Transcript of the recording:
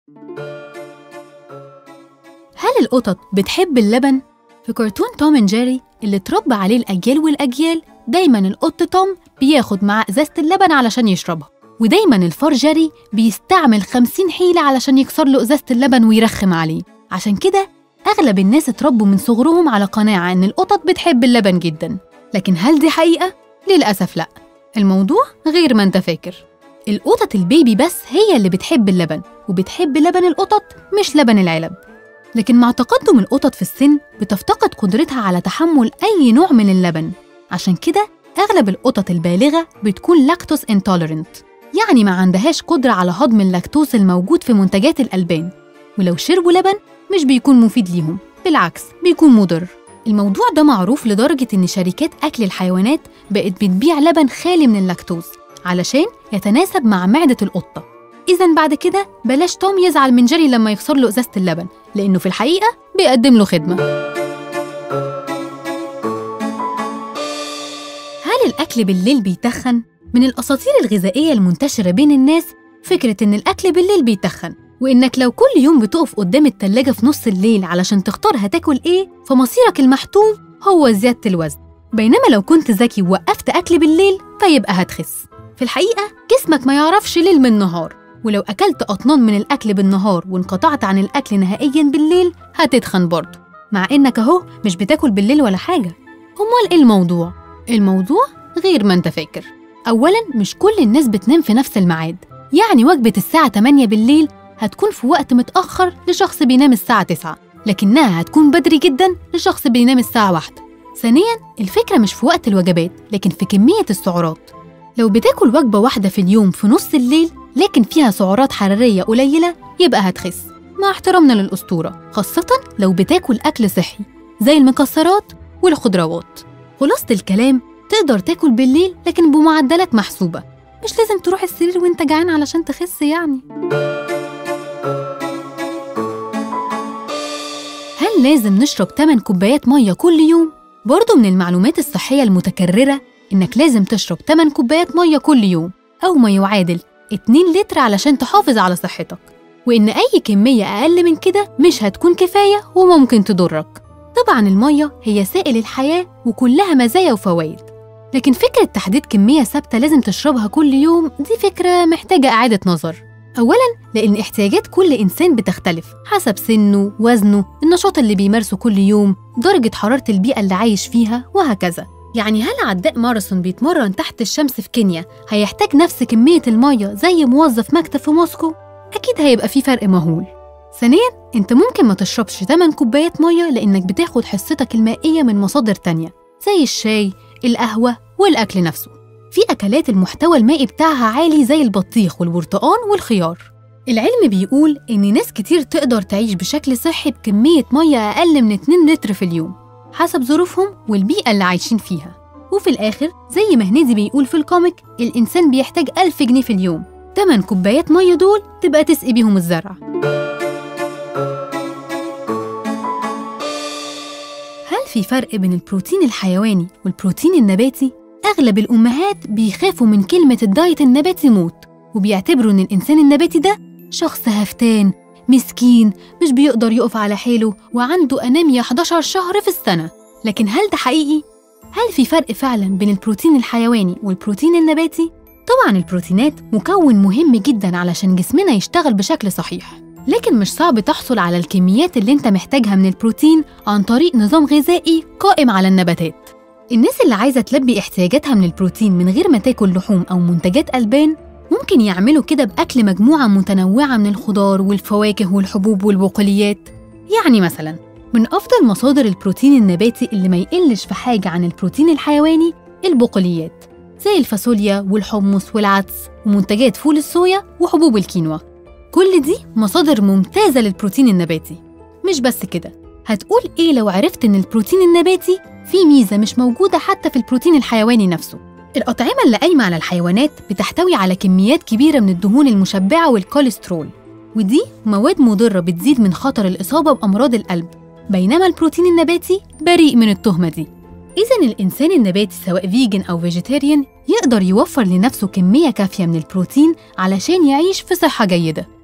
هل القطط بتحب اللبن؟ في كرتون توم اند جيري اللي اتربى عليه الأجيال والأجيال دايما القط توم بياخد معاه إزازة اللبن علشان يشربها ودايما الفار جيري بيستعمل خمسين حيلة علشان يكسر له إزازة اللبن ويرخم عليه عشان كده أغلب الناس اتربوا من صغرهم على قناعة إن القطط بتحب اللبن جدا لكن هل دي حقيقة؟ للأسف لأ الموضوع غير ما انت فاكر القطط البيبي بس هي اللي بتحب اللبن وبتحب لبن القطط مش لبن العلب لكن مع تقدم القطط في السن بتفتقد قدرتها على تحمل أي نوع من اللبن عشان كده أغلب القطط البالغة بتكون لاكتوس انتولرنت يعني ما عندهاش قدرة على هضم اللاكتوز الموجود في منتجات الألبان ولو شربوا لبن مش بيكون مفيد ليهم بالعكس بيكون مضر الموضوع ده معروف لدرجة إن شركات أكل الحيوانات بقت بتبيع لبن خالي من اللاكتوز علشان يتناسب مع معدة القطة إذا بعد كده بلاش توم يزعل من جيري لما يخسر له إزازة اللبن لأنه في الحقيقة بيقدم له خدمة هل الأكل بالليل بيتخن؟ من الأساطير الغذائية المنتشرة بين الناس فكرة إن الأكل بالليل بيتخن وإنك لو كل يوم بتقف قدام التلاجة في نص الليل علشان تختار هتاكل إيه فمصيرك المحتوم هو زيادة الوزن بينما لو كنت ذكي ووقفت أكل بالليل فيبقى هتخس في الحقيقة جسمك ما يعرفش ليل من نهار ولو أكلت أطنان من الأكل بالنهار وانقطعت عن الأكل نهائيا بالليل هتتخن برضه مع إنك أهو مش بتاكل بالليل ولا حاجة أمال إيه الموضوع؟ الموضوع غير ما أنت فاكر أولا مش كل الناس بتنام في نفس الميعاد يعني وجبة الساعة 8 بالليل هتكون في وقت متأخر لشخص بينام الساعة 9 لكنها هتكون بدري جدا لشخص بينام الساعة 1 ثانيا الفكرة مش في وقت الوجبات لكن في كمية السعرات لو بتاكل وجبة واحدة في اليوم في نص الليل لكن فيها سعرات حرارية قليلة يبقى هتخس مع احترامنا للأسطورة خاصة لو بتاكل أكل صحي زي المكسرات والخضروات خلاصة الكلام تقدر تاكل بالليل لكن بمعدلات محسوبة مش لازم تروح السرير وانت جعان علشان تخس يعني هل لازم نشرب 8 كوبايات مية كل يوم؟ برضه من المعلومات الصحية المتكررة إنك لازم تشرب 8 كوبايات مية كل يوم أو ما يعادل 2 لتر علشان تحافظ على صحتك وإن أي كمية أقل من كده مش هتكون كفاية وممكن تضرك طبعا المية هي سائل الحياة وكلها مزايا وفوائد لكن فكرة تحديد كمية ثابتة لازم تشربها كل يوم دي فكرة محتاجة إعادة نظر أولاً لأن احتياجات كل إنسان بتختلف حسب سنه، وزنه، النشاط اللي بيمارسه كل يوم، درجة حرارة البيئة اللي عايش فيها وهكذا يعني هل عداء ماراثون بيتمرن تحت الشمس في كينيا هيحتاج نفس كمية المية زي موظف مكتب في موسكو؟ أكيد هيبقى في فرق مهول ثانياً أنت ممكن ما تشربش 8 كوبايات مية لأنك بتاخد حصتك المائية من مصادر تانية زي الشاي، القهوة والأكل نفسه في أكلات المحتوى المائي بتاعها عالي زي البطيخ والبرتقان والخيار العلم بيقول إن ناس كتير تقدر تعيش بشكل صحي بكمية مية أقل من 2 لتر في اليوم حسب ظروفهم والبيئة اللي عايشين فيها وفي الآخر زي ما هنيدي بيقول في الكوميك الإنسان بيحتاج 1000 جنيه في اليوم 8 كوبايات مية دول تبقى تسقي بيهم الزرع هل في فرق بين البروتين الحيواني والبروتين النباتي؟ أغلب الأمهات بيخافوا من كلمة الدايت النباتي موت وبيعتبروا إن الإنسان النباتي ده شخص هفتان مسكين مش بيقدر يقف على حيله وعنده أنيميا 11 شهر في السنة لكن هل ده حقيقي؟ هل في فرق فعلا بين البروتين الحيواني والبروتين النباتي؟ طبعا البروتينات مكون مهم جدا علشان جسمنا يشتغل بشكل صحيح لكن مش صعب تحصل على الكميات اللي انت محتاجها من البروتين عن طريق نظام غذائي قائم على النباتات الناس اللي عايزة تلبي احتياجاتها من البروتين من غير ما تاكل لحوم أو منتجات ألبان ممكن يعملوا كده بأكل مجموعة متنوعة من الخضار والفواكه والحبوب والبقوليات يعني مثلا من أفضل مصادر البروتين النباتي اللي ما يقلش في حاجة عن البروتين الحيواني البقوليات زي الفاصوليا والحمص والعدس ومنتجات فول الصويا وحبوب الكينوا كل دي مصادر ممتازة للبروتين النباتي مش بس كده هتقول إيه لو عرفت إن البروتين النباتي فيه ميزة مش موجودة حتى في البروتين الحيواني نفسه الأطعمة اللي قايمة على الحيوانات بتحتوي على كميات كبيرة من الدهون المشبعة والكوليسترول ودي مواد مضرة بتزيد من خطر الإصابة بأمراض القلب بينما البروتين النباتي بريء من التهمة دي إذا الإنسان النباتي سواء فيجن أو فيجيتيريان يقدر يوفر لنفسه كمية كافية من البروتين علشان يعيش في صحة جيدة